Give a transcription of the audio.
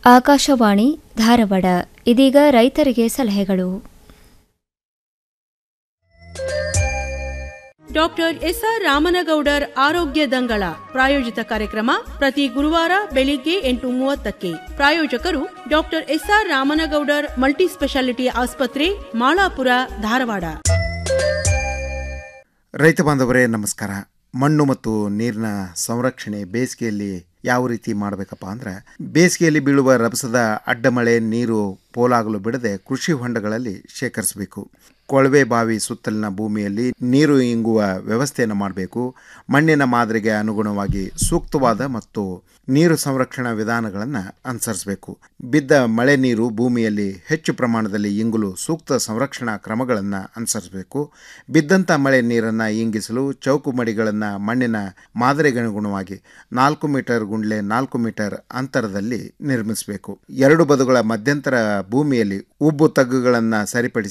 ಆಕಾಶವಾಣಿ ಧಾರವಾಡ ಇದೀಗ ರೈತರಿಗೆ ಸಲಹೆಗಳು ಡಾಕ್ಟರ್ ಎಸ್ಆರ್ ರಾಮನಗೌಡರ್ ಆರೋಗ್ಯ ದಂಗಳ ಪ್ರಾಯೋಜಿತ ಕಾರ್ಯಕ್ರಮ ಪ್ರತಿ ಗುರುವಾರ ಬೆಳಿಗ್ಗೆ ಎಂಟು ಮೂವತ್ತಕ್ಕೆ ಪ್ರಾಯೋಜಕರು doctor SR Ramanagoudar multi speciality ಆಸ್ಪತ್ರೆ ಮಾಳಾಪುರ ಧಾರವಾಡ ರೈತ ಬಾಂಧವರೇ ನಮಸ್ಕಾರ ಮಣ್ಣು ಮತ್ತು ನೀರಿನ ಸಂರಕ್ಷಣೆ ಬೇಸಿಗೆಯಲ್ಲಿ ಯಾವ ರೀತಿ ಮಾಡಬೇಕಪ್ಪ ಅಂದ್ರೆ ಬೇಸಿಗೆಯಲ್ಲಿ ಬೀಳುವ ರಭಸದ ಅಡ್ಡಮಳೆ ನೀರು ಪೋಲಾಗಲು ಬಿಡದೆ ಕೃಷಿ ಹೊಂಡಗಳಲ್ಲಿ ಶೇಖರಿಸಬೇಕು ಕೊಳವೆ ಬಾವಿ ಸುತ್ತಲಿನ ಭೂಮಿಯಲ್ಲಿ ನೀರು ಇಂಗುವ ವ್ಯವಸ್ಥೆಯನ್ನು ಮಾಡಬೇಕು ಮಣ್ಣಿನ ಮಾದರಿಗೆ ಅನುಗುಣವಾಗಿ ಸೂಕ್ತವಾದ ಮತ್ತು ನೀರು ಸಂರಕ್ಷಣಾ ವಿಧಾನಗಳನ್ನು ಅನುಸರಿಸಬೇಕು ಬಿದ್ದ ಮಳೆ ನೀರು ಭೂಮಿಯಲ್ಲಿ ಹೆಚ್ಚು ಪ್ರಮಾಣದಲ್ಲಿ ಇಂಗಲು ಸೂಕ್ತ ಸಂರಕ್ಷಣಾ ಕ್ರಮಗಳನ್ನು ಅನುಸರಿಸಬೇಕು ಬಿದ್ದಂಥ ಮಳೆ ನೀರನ್ನು ಇಂಗಿಸಲು ಚೌಕು ಮಡಿಗಳನ್ನು ಮಣ್ಣಿನ ಮಾದರಿಗನುಗುಣವಾಗಿ ನಾಲ್ಕು ಮೀಟರ್ ಗುಂಡ್ಲೆ ನಾಲ್ಕು ಮೀಟರ್ ಅಂತರದಲ್ಲಿ ನಿರ್ಮಿಸಬೇಕು ಎರಡು ಬದುಗಳ ಮಧ್ಯಂತರ ಭೂಮಿಯಲ್ಲಿ ಉಬ್ಬು ತಗ್ಗುಗಳನ್ನು ಸರಿಪಡಿಸಿ